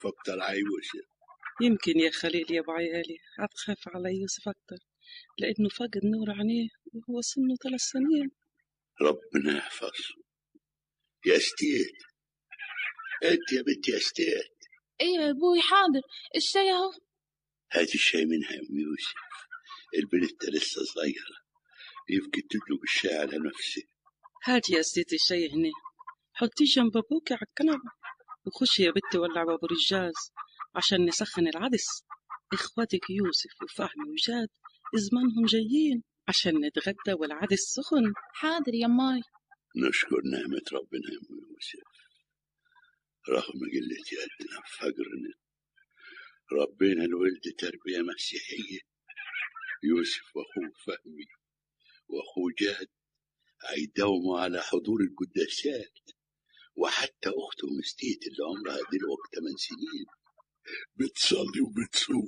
فاكتر عيوشة يمكن يا خليل يا ابو عيالي هتخاف على يوسف اكتر لانه فقد نور عينيه وهو سنه ثلاث سنين ربنا يحفظه يا ستيت انت يا بنت يا ستيت ايوه يا ابوي حاضر الشاي اهو هاتي الشاي منها يا ام يوسف البنت لسه صغيرة يمكن تدلق الشاي على نفسه هاتي يا ستي الشاي هنا حطيه جنب ابوك على الكنبة وخشي يا بنتي ولع باب الرجاز عشان نسخن العدس اخواتك يوسف وفهمي وجاد زمانهم جايين عشان نتغدى والعدس سخن حاضر يا ماي نشكر نعمة ربنا يا ام يوسف رغم قلة يدنا وفقرنا ربنا الولد تربية مسيحية يوسف وأخوه فهمي وأخوه جاد هيداوموا على حضور القداسات وحتى أخته مستيت اللي عمرها دلوقتي 8 سنين بتصلي وبتصوم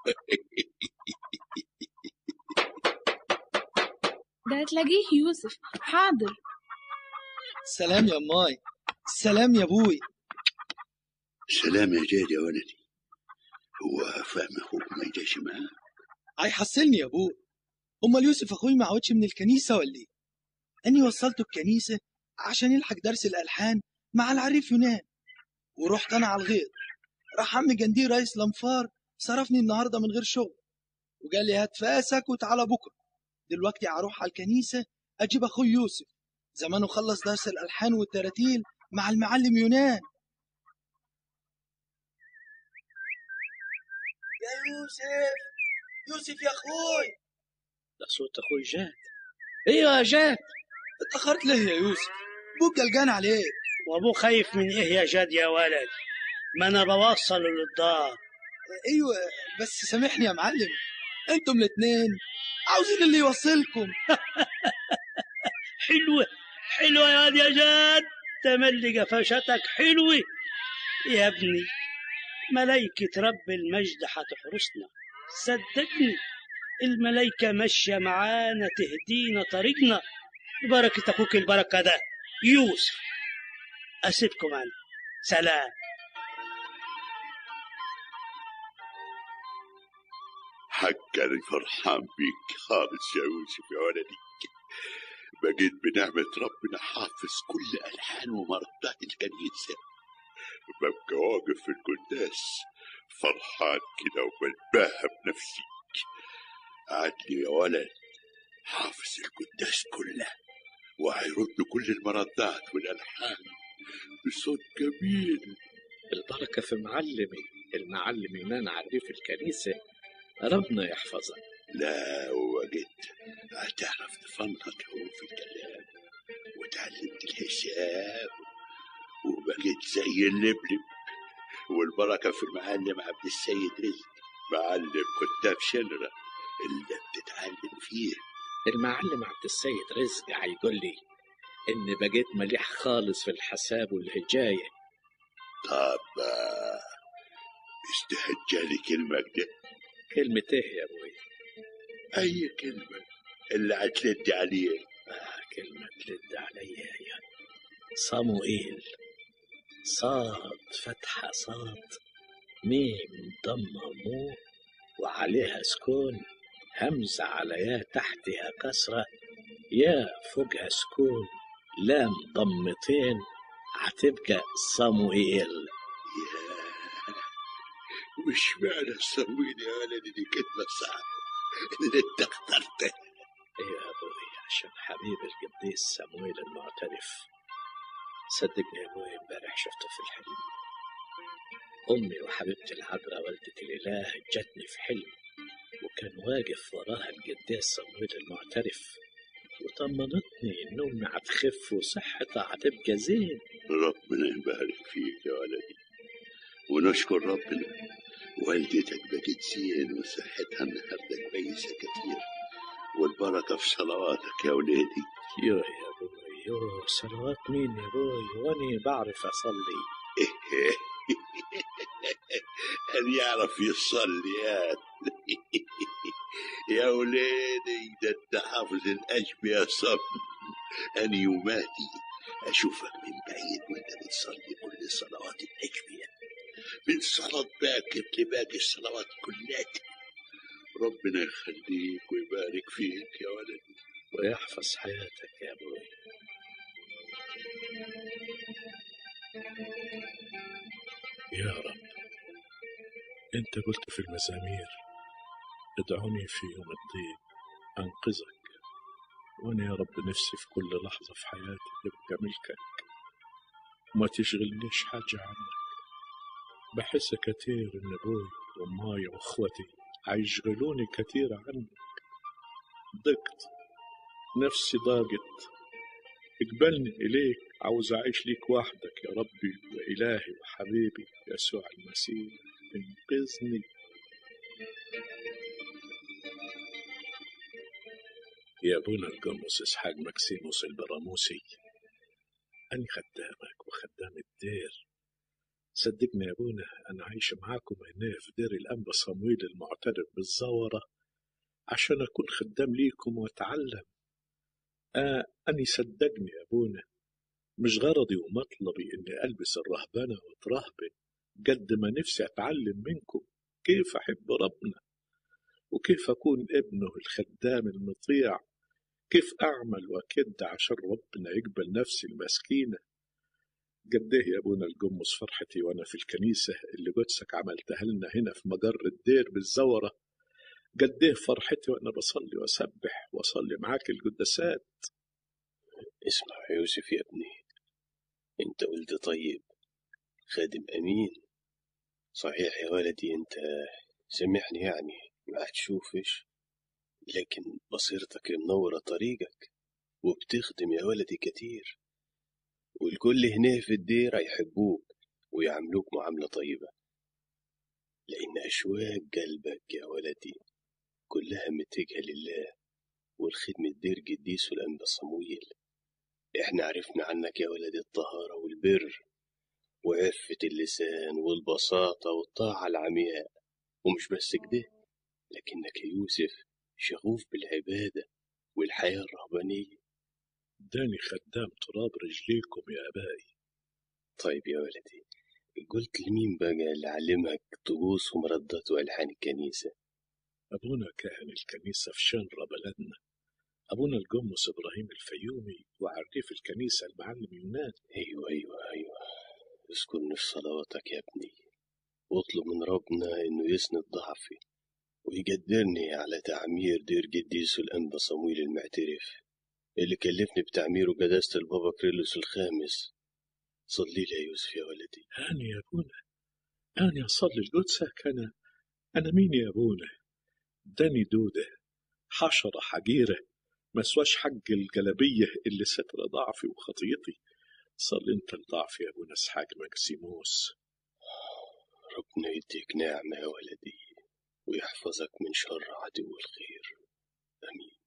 ده هتلاقيه يوسف حاضر سلام يا ماي سلام يا ابوي سلام يا جاد يا ولدي هو فهم أخوك ما يجيش معاه هيحصلني يا ابوي امال يوسف اخوي ما عودش من الكنيسه ولا ايه اني وصلته الكنيسه عشان يلحق درس الالحان مع العريف يونان ورحت انا على الغيط راح عم جندي رئيس الانفار صرفني النهارده من غير شغل وقال لي هات فاسك وتعالى بكره دلوقتي هروح على الكنيسه اجيب اخوي يوسف زمانه خلص درس الالحان والتراتيل مع المعلم يونان يا يوسف يوسف يا اخوي ده صوت اخوي جاد ايوه يا جاد اتاخرت ليه يا يوسف ابوك قلقان عليك وابوه خايف من ايه يا جاد يا ولد ما انا بوصله للدار ايوه بس سامحني يا معلم انتم الاتنين عاوزين اللي يوصلكم حلوه حلوه يا واد يا جاد تملي قفشتك حلوه يا ابني ملايكة رب المجد هتحرسنا صدقني الملايكة ماشية معانا تهدينا طريقنا ببركة أخوك البركة ده يوسف أسيبكم أنا سلام حقا فرحان بيك خالص يا يوسف يا ولدي بقيت بنعمة ربنا حافظ كل ألحان ومردات الكنيسة ببقى واقف في القداس فرحان كده وبتباهى بنفسي عدلي يا ولد حافظ القداس كله وهيرد كل المردات والألحان بصوت جميل البركة في معلمي المعلم يونان عريف الكنيسة ربنا يحفظك لا وجدت هتعرف تفنط حروف الكلام وتعلمت الحساب وبقيت زي اللبلب والبركة في المعلم عبد السيد رزق معلم كتاب شنرة اللي بتتعلم فيه المعلم عبد السيد رزق هيقول لي إن بقيت مليح خالص في الحساب والهجاية طب آه، استهجالي كلمة كده كلمة إيه يا أبوي؟ أي كلمة اللي هتلد عليه آه كلمة تلد عليا يا صموئيل صاد فتحة صاد ميم ضمة مو وعليها سكون همزة على يا تحتها كسرة يا فوقها سكون لام ضمتين هتبقى صموئيل يا وش معنى سويني أنا دي كلمة صعبة اللي أنت اخترتها ايوه يا ابوي عشان حبيب القديس سمويل المعترف صدقني يا ابوي امبارح شفته في الحلم امي وحبيبتي العذراء والدة الاله جتني في حلم وكان واقف وراها القديس سمويل المعترف وطمنتني ان امي هتخف وصحتها هتبقى زين ربنا يبارك فيك يا ولدي ونشكر ربنا والدتك بقت زين وصحتها النهارده كويسة كتير والبركة في صلواتك يا ولادي يوه يا ابوي يوه صلوات مين يا ابوي واني بعرف اصلي أن يعرف يصلي يا يا ولادي ده انت حافظ الأشبية صم أنا يوماتي أشوفك من بعيد وأنت بتصلي كل صلوات الأشبية من صلاة باكر لباقي الصلوات كلها ربنا يخليك ويبارك فيك يا ولدي ويحفظ حياتك يا أبوي يا رب أنت قلت في المزامير ادعوني في يوم الضيق أنقذك وأنا يا رب نفسي في كل لحظة في حياتي تبقى ملكك وما تشغلنيش حاجة عنك بحس كتير إن أبوي وأماي وأخوتي هيشغلوني كتير عنك ضقت نفسي ضاقت اقبلني إليك عاوز أعيش ليك وحدك يا ربي وإلهي وحبيبي يسوع المسيح انقذني يا أبونا القمص إسحاق مكسيموس البراموسي أنا خدامك وخدام الدير صدقني يا أبونا أنا عايش معاكم هنا في دير الأنبا صمويل المعترف بالزورة عشان أكون خدام ليكم وأتعلم آه أني صدقني يا أبونا مش غرضي ومطلبي إني ألبس الرهبنة وأترهبن قد ما نفسي أتعلم منكم كيف أحب ربنا وكيف أكون ابنه الخدام المطيع كيف أعمل وأكد عشان ربنا يقبل نفسي المسكينة قد إيه يا أبونا القمص فرحتي وأنا في الكنيسة اللي قدسك عملتها لنا هنا في مجر الدير بالزورة قد إيه فرحتي وأنا بصلي وأسبح وأصلي معاك القداسات اسمع يا يوسف يا ابني انت قلت طيب خادم امين صحيح يا ولدي انت سامحني يعني ما هتشوفش لكن بصيرتك منورة طريقك وبتخدم يا ولدي كتير والكل هنا في الدير هيحبوك ويعاملوك معاملة طيبة لأن أشواق قلبك يا ولدي كلها متجهة لله والخدمة دير قديس والأنبا صمويل احنا عرفنا عنك يا ولدي الطهارة والبر وعفة اللسان والبساطة والطاعة العمياء ومش بس كده لكنك يا يوسف شغوف بالعبادة والحياة الرهبانية داني خدام تراب رجليكم يا أبائي طيب يا ولدي قلت لمين بقى اللي علمك طقوس ومردات وألحان الكنيسة أبونا كاهن الكنيسة في شنرة بلدنا أبونا القمص إبراهيم الفيومي وعريف الكنيسة المعلم يونان أيوة أيوة أيوة اذكرني في صلواتك يا ابني واطلب من ربنا إنه يسند ضعفي ويقدرني على تعمير دير قديس الأنبا صمويل المعترف اللي كلفني بتعميره قداسة البابا كريلوس الخامس صلي لي يا يوسف يا ولدي أنا يا أبونا أنا أصلي لقدسك أنا أنا مين يا أبونا داني دودة حشرة حجيرة مسواش حق الجلبية اللي ستر ضعفي وخطيتي صل انت لضعفي يا ابونا اسحاق مكسيموس ربنا يديك نعمة يا ولدي ويحفظك من شر عدو الخير آمين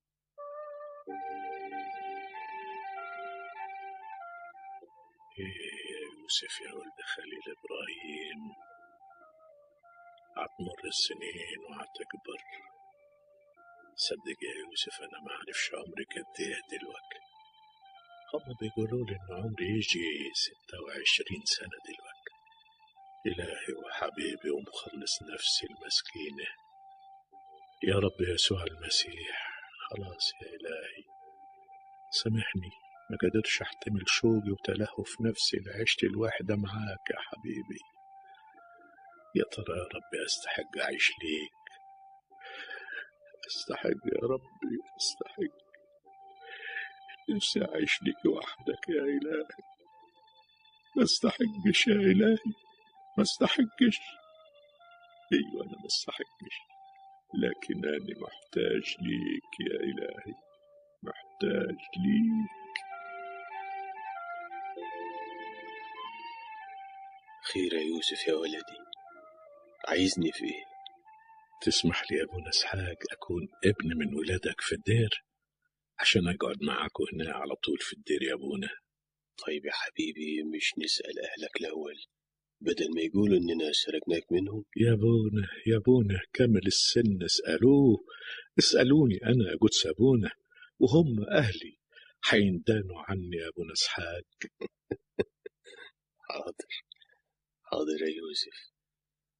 ايه يا يوسف يا ولد خليل ابراهيم هتمر السنين وهتكبر صدق يا يوسف انا ما اعرفش عمري قد ايه دلوقتي هما بيقولوا لي ان عمري يجي ستة وعشرين سنة دلوقتي إلهي وحبيبي ومخلص نفسي المسكينة يا رب يسوع المسيح خلاص يا إلهي سامحني ما قدرش احتمل شوقي وتلهف نفسي لعيشتي الواحدة معاك يا حبيبي يا ترى يا ربي استحق اعيش ليك استحق يا ربي استحق نفسي اعيش ليك وحدك يا الهي ما استحقش يا الهي ما استحقش ايوه انا ما استحقش لكن انا محتاج ليك يا الهي محتاج ليك خير يا يوسف يا ولدي عايزني في ايه تسمح لي يا ابونا اسحاق اكون ابن من ولادك في الدير عشان اقعد معاكوا هنا على طول في الدير يا ابونا طيب يا حبيبي مش نسأل أهلك الأول بدل ما يقولوا إننا سرقناك منهم يا ابونا يا ابونا كمل السن اسألوه اسألوني انا يا قدس ابونا وهم اهلي حيندانوا عني يا ابونا اسحاق حاضر حاضر يا يوسف